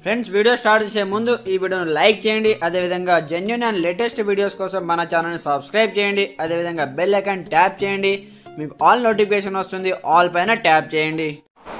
friends video start చేసే ముందు ఈ వీడియోను లైక్ చేయండి అదేవిధంగా జెన్యున్ అండ్ లేటెస్ట్ వీడియోస్ కోసం మన ఛానల్ని సబ్స్క్రైబ్ చేయండి అదేవిధంగా బెల్ ఐకాన్ ట్యాప్ చేయండి మీకు ఆల్ నోటిఫికేషన్ వస్తుంది ఆల్ పైన ట్యాప్ చేయండి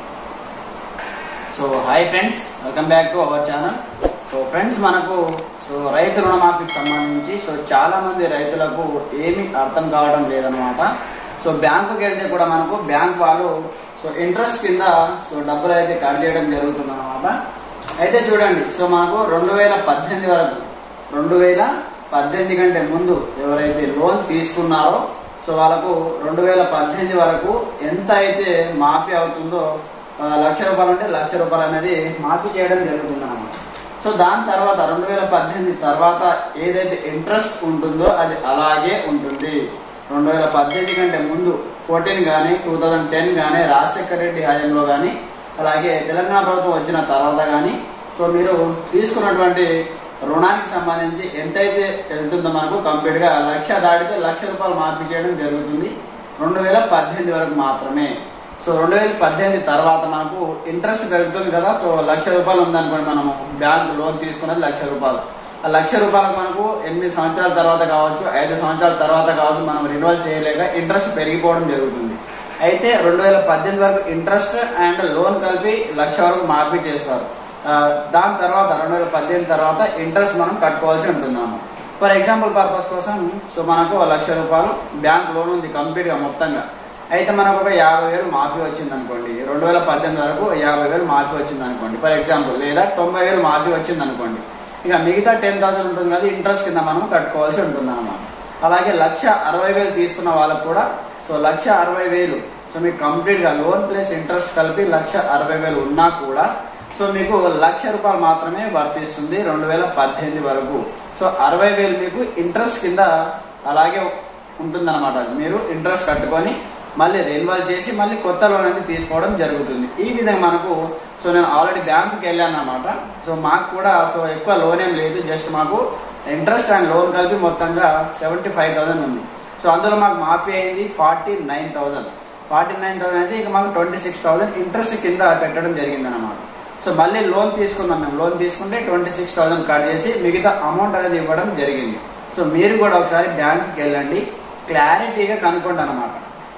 so hi friends welcome back to our channel so friends మనకు సో రైతు రుణమాఫీకి సంబంధించి సో చాలా మంది రైతులకు ఏమీ అర్థం కావడం లేదనమాట సో బ్యాంకుకి వెళ్తే కూడా మనకు బ్యాంక్ వాళ్ళు సో ఇంట్రెస్ట్ కింద సో డబ్బులు అయితే కట్ చేయడం జరుగుతుంది అనమాట అయితే చూడండి సో మనకు రెండు వేల పద్దెనిమిది వరకు రెండు వేల పద్దెనిమిది కంటే ముందు ఎవరైతే లోన్ తీసుకున్నారో సో వాళ్ళకు రెండు వేల పద్దెనిమిది వరకు ఎంత అయితే మాఫీ అవుతుందో ఆ, లక్ష రూపాయలు అంటే లక్ష రూపాయలు అనేది మాఫీ చేయడం జరుగుతుంది అన్నమాట సో దాని తర్వాత రెండు వేల పద్దెనిమిది తర్వాత ఏదైతే ఇంట్రెస్ట్ ఉంటుందో అది అలాగే ఉంటుంది రెండు వేల పద్దెనిమిది కంటే ముందు ఫోర్టీన్ కానీ టూ థౌజండ్ టెన్ కానీ రాజశేఖర రెడ్డి హయాంలో కానీ అలాగే తెలంగాణ ప్రభుత్వం వచ్చిన తర్వాత కానీ సో మీరు తీసుకున్నటువంటి రుణానికి సంబంధించి ఎంతైతే వెళ్తుందో మనకు కంప్లీట్ గా లక్ష దాటితే లక్ష రూపాయలు మాఫీ చేయడం జరుగుతుంది రెండు వేల పద్దెనిమిది వరకు మాత్రమే సో రెండు వేల పద్దెనిమిది తర్వాత మనకు ఇంట్రెస్ట్ పెరుగుతుంది కదా సో లక్ష రూపాయలు ఉందనుకోండి మనము బ్యాంక్ లోన్ తీసుకున్నది లక్ష రూపాయలు ఆ లక్ష రూపాయలకు మనకు ఎనిమిది సంవత్సరాల తర్వాత కావచ్చు ఐదు సంవత్సరాల తర్వాత కావచ్చు మనం రిన్యువల్ చేయలేక ఇంట్రెస్ట్ పెరిగిపోవడం జరుగుతుంది అయితే రెండు వేల పద్దెనిమిది వరకు ఇంట్రెస్ట్ అండ్ లోన్ కలిపి లక్ష వరకు మాఫీ చేస్తారు ఆ, దాని తర్వాత రెండు వేల పద్దెనిమిది తర్వాత ఇంట్రెస్ట్ మనం కట్టుకోవాల్సి ఉంటుందన్నమాట ఫర్ ఎగ్జాంపుల్ పర్పస్ కోసం సో మనకు ఒక లక్ష రూపాయలు బ్యాంక్ లోన్ ఉంది కంప్లీట్ గా మొత్తంగా అయితే మనకు ఒక యాభై వేలు మాఫీ వచ్చింది అనుకోండి రెండు వేల పద్దెనిమిది వరకు యాభై వేలు మాఫీ వచ్చింది అనుకోండి ఫర్ ఎగ్జాంపుల్ లేదా తొంభై వేలు మాఫీ వచ్చింది అనుకోండి ఇక మిగతా టెన్ థౌసండ్ ఉంటుంది కదా ఇంట్రెస్ట్ కింద మనం కట్టుకోవాల్సి ఉంటుంది అనమాట అలాగే లక్ష అరవై వేలు తీసుకున్న వాళ్ళకు కూడా సో లక్ష అరవై వేలు సో మీకు కంప్లీట్ గా లోన్ ప్లస్ ఇంట్రెస్ట్ కలిపి లక్ష అరవై వేలు ఉన్నా కూడా సో మీకు లక్ష రూపాయలు మాత్రమే వర్తిస్తుంది రెండు వేల పద్దెనిమిది వరకు సో అరవై వేలు మీకు ఇంట్రెస్ట్ కింద అలాగే ఉంటుందన్నమాట అది మీరు ఇంట్రెస్ట్ కట్టుకొని మళ్ళీ రెన్యువల్ చేసి మళ్ళీ కొత్త లోన్ అనేది తీసుకోవడం జరుగుతుంది ఈ విధంగా మనకు సో నేను ఆల్రెడీ బ్యాంకుకి వెళ్ళాను అనమాట సో మాకు కూడా సో ఎక్కువ లోన్ ఏం లేదు జస్ట్ మాకు ఇంట్రెస్ట్ అండ్ లోన్ కలిపి మొత్తంగా సెవెంటీ ఫైవ్ థౌసండ్ ఉంది సో అందులో మాకు మాఫీ అయింది forty nine thousand forty nine thousand అయితే ఇక మాకు ట్వంటీ సిక్స్ థౌసండ్ ఇంట్రెస్ట్ కింద పెట్టడం జరిగింది అనమాట సో మళ్ళీ లోన్ తీసుకుందాం మేము లోన్ తీసుకుంటే ట్వంటీ సిక్స్ థౌసండ్ కట్ చేసి మిగతా అమౌంట్ అనేది ఇవ్వడం జరిగింది సో మీరు కూడా ఒకసారి బ్యాంకుకి వెళ్ళండి క్లారిటీగా కనుక్కోండి అనమాట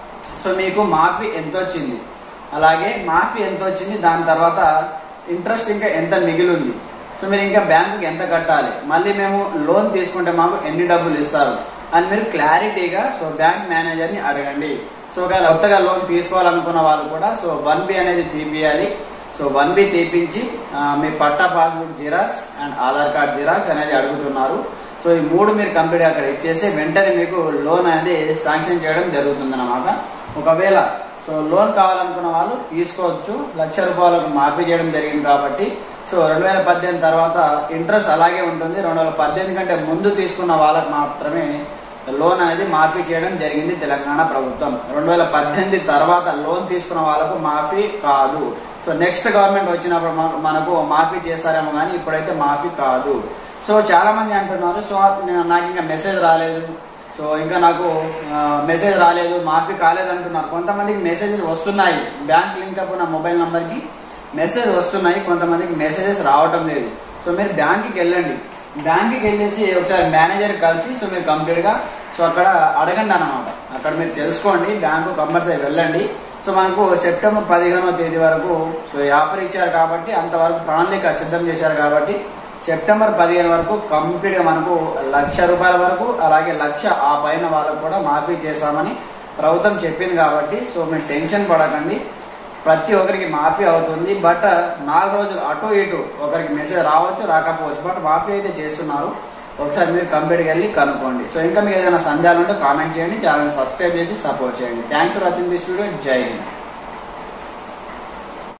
సో మీకు మాఫీ ఎంత వచ్చింది అలాగే మాఫీ ఎంత వచ్చింది దాని తర్వాత ఇంట్రెస్ట్ ఇంకా ఎంత మిగిలి ఉంది సో మీరు ఇంకా బ్యాంకుకి ఎంత కట్టాలి మళ్ళీ మేము లోన్ తీసుకుంటే మాకు ఎన్ని డబ్బులు ఇస్తారు అని మీరు క్లారిటీగా సో బ్యాంక్ మేనేజర్ని అడగండి సో ఒకవేళ కొత్తగా లోన్ తీసుకోవాలనుకున్న వాళ్ళు కూడా సో వన్ బి అనేది తీపియాలి సో వన్ బి తీపించి ఆ, మీ పట్టా passbook xerox and Aadhaar card xerox అనేది అడుగుతున్నారు సో ఈ మూడు మీరు కంప్లీట్ అక్కడ ఇచ్చేసి వెంటనే మీకు లోన్ అనేది శాంక్షన్ చేయడం జరుగుతుంది ఒకవేళ సో లోన్ కావాలనుకున్న వాళ్ళు తీసుకోవచ్చు లక్ష రూపాయలకు మాఫీ చేయడం జరిగింది కాబట్టి సో రెండు వేల పద్దెనిమిది తర్వాత ఇంట్రెస్ట్ అలాగే ఉంటుంది రెండు వేల పద్దెనిమిది కంటే ముందు తీసుకున్న వాళ్ళకి మాత్రమే లోన్ అనేది మాఫీ చేయడం జరిగింది తెలంగాణ ప్రభుత్వం రెండు వేల పద్దెనిమిది తర్వాత లోన్ తీసుకున్న వాళ్ళకు మాఫీ కాదు సో నెక్స్ట్ గవర్నమెంట్ వచ్చినప్పుడు మన- మనకు మాఫీ చేస్తారేమో కానీ ఇప్పుడైతే మాఫీ కాదు సో చాలా మంది అంటున్నారు సో నాకు ఇంకా మెసేజ్ రాలేదు సో ఇంకా నాకు మెసేజ్ రాలేదు మాఫీ కాలేదు అంటున్నారు కొంతమందికి మెసేజెస్ వస్తున్నాయి బ్యాంక్ లింక్ అప్ నా మొబైల్ నంబర్కి మెసేజ్ వస్తున్నాయి కొంతమందికి మెసేజెస్ రావటం లేదు సో మీరు బ్యాంక్కి వెళ్ళండి బ్యాంక్కి వెళ్ళేసి ఒకసారి మేనేజర్ కలిసి సో మీరు కంప్లీట్గా సో అక్కడ అడగండి అన్నమాట అక్కడ మీరు తెలుసుకోండి బ్యాంకు కంపల్సరీ వెళ్ళండి సో మనకు సెప్టెంబర్ పదిహేనవ తేదీ వరకు సో ఈ ఆఫర్ ఇచ్చారు కాబట్టి అంతవరకు ప్రణాళిక సిద్ధం చేశారు కాబట్టి సెప్టెంబర్ పదిహేను వరకు కంప్లీట్ గా మనకు లక్ష రూపాయల వరకు అలాగే లక్ష ఆ పైన వాళ్ళకు కూడా మాఫీ చేశామని ప్రభుత్వం చెప్పింది కాబట్టి సో మీరు టెన్షన్ పడకండి ప్రతి ఒక్కరికి మాఫీ అవుతుంది బట్ నాలుగు రోజులు అటు ఇటు ఒకరికి మెసేజ్ రావచ్చు రాకపోవచ్చు బట్ మాఫీ అయితే చేస్తున్నారు ఒకసారి మీరు కంప్లీట్గా వెళ్ళి కనుక్కోండి సో ఇంకా మీకు ఏదైనా సందేహాలు ఉంటే కామెంట్ చేయండి ఛానల్ సబ్స్క్రైబ్ చేసి సపోర్ట్ చేయండి thanks for watching this video జై హింద్